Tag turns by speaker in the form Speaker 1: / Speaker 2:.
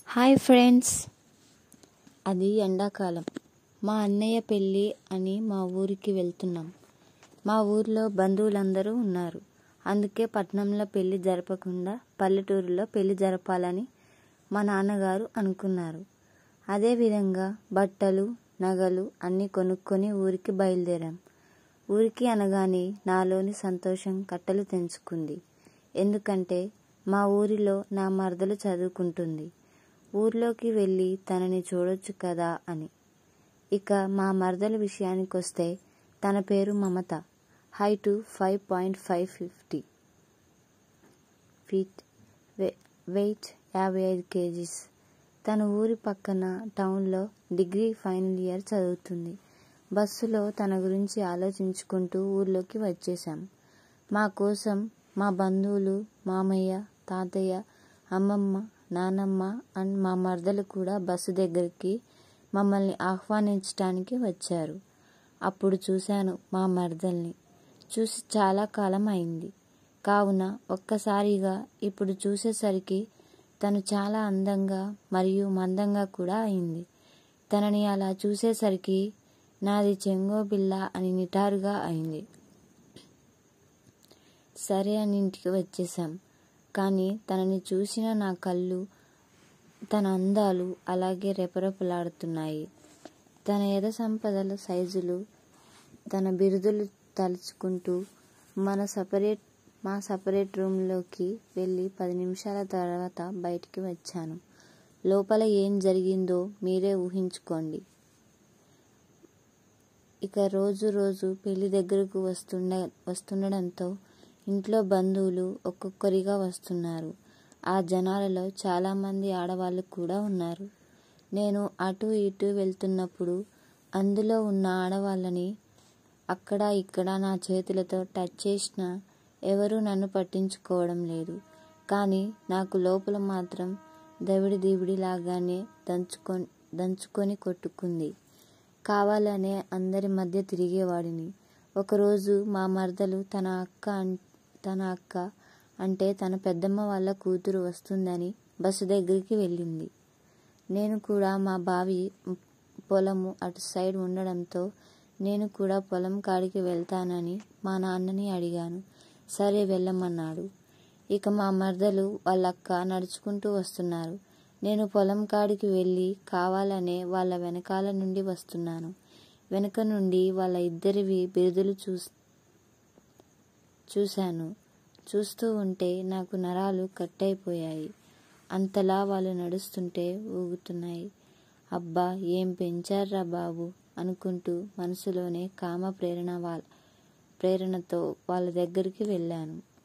Speaker 1: hi friends అది ఎండాకాలం మా అన్నయ్య పెళ్ళి అని మా ఊరికి వెళ్తున్నాం మా ఊర్లో బంధువులందరూ ఉన్నారు అందుకే పట్నంలో పెళ్లి జరపకుండా పల్లెటూరులో పెళ్లి జరపాలని మా నాన్నగారు అనుకున్నారు అదేవిధంగా బట్టలు నగలు అన్నీ కొనుక్కొని ఊరికి బయలుదేరాం ఊరికి అనగానే నాలోని సంతోషం కట్టలు తెంచుకుంది ఎందుకంటే మా ఊరిలో నా మరదలు చదువుకుంటుంది ఊర్లోకి వెళ్ళి తనని చూడొచ్చు కదా అని ఇక మా మరదల విషయానికొస్తే తన పేరు Mamata height five point five fifty feet weight యాభై ఐదు కేజీస్ తన ఊరి పక్కన టౌన్లో డిగ్రీ ఫైనల్ ఇయర్ చదువుతుంది బస్సులో తన గురించి ఆలోచించుకుంటూ ఊర్లోకి వచ్చేసాం మా కోసం మా బంధువులు మామయ్య తాతయ్య అమ్మమ్మ నానమ్మ అండ్ మా మరదలు కూడా బస్సు దగ్గరికి మమ్మల్ని ఆహ్వానించడానికి వచ్చారు అప్పుడు చూశాను మా మరదల్ని చూసి చాలా కాలం అయింది కావున ఒక్కసారిగా ఇప్పుడు చూసేసరికి తను చాలా అందంగా మరియు మందంగా కూడా అయింది తనని అలా చూసేసరికి నాది చెంగో బిల్ల అని నిటారుగా అయింది సరే అని ఇంటికి వచ్చేసాం కానీ తనని చూసిన నా కళ్ళు తన అందాలు అలాగే రెపరెపలాడుతున్నాయి తన ఎద సంపదల సైజులు తన బిరుదులు తలుచుకుంటూ మన సపరేట్ మా సపరేట్ రూమ్లోకి వెళ్ళి పది నిమిషాల తర్వాత బయటికి వచ్చాను లోపల ఏం జరిగిందో మీరే ఊహించుకోండి ఇక రోజు రోజు పెళ్లి దగ్గరకు వస్తుండ వస్తుండడంతో ఇంట్లో బంధువులు ఒక్కొక్కరిగా వస్తున్నారు ఆ జనాలలో చాలామంది ఆడవాళ్ళు కూడా ఉన్నారు నేను అటు ఇటు వెళ్తున్నప్పుడు అందులో ఉన్న ఆడవాళ్ళని అక్కడ ఇక్కడ నా చేతులతో టచ్ చేసినా ఎవరూ నన్ను పట్టించుకోవడం లేదు కానీ నాకు లోపల మాత్రం దవిడి దివిడి లాగానే దంచుకొని దంచుకొని కొట్టుకుంది కావాలనే అందరి మధ్య తిరిగేవాడిని ఒకరోజు మా మరదలు తన అక్క తన అక్క అంటే తన పెద్దమ్మ వాళ్ళ కూతురు వస్తుందని బస్సు దగ్గరికి వెళ్ళింది నేను కూడా మా బావి పొలము అటు సైడ్ ఉండడంతో నేను కూడా పొలం కాడికి వెళ్తానని మా నాన్నని అడిగాను సరే వెళ్ళమన్నాడు ఇక మా మరదలు వాళ్ళక్క నడుచుకుంటూ వస్తున్నారు నేను పొలం కాడికి వెళ్ళి కావాలనే వాళ్ళ వెనకాల నుండి వస్తున్నాను వెనుక నుండి వాళ్ళ ఇద్దరివి బిరుదులు చూ చూశాను చూస్తూ ఉంటే నాకు నరాలు కట్టయిపోయాయి అంతలా వాళ్ళు నడుస్తుంటే ఊగుతున్నాయి అబ్బా ఏం పెంచారా బాబు అనుకుంటూ మనసులోనే కామ ప్రేరణ వాళ్ళ ప్రేరణతో వాళ్ళ దగ్గరికి వెళ్ళాను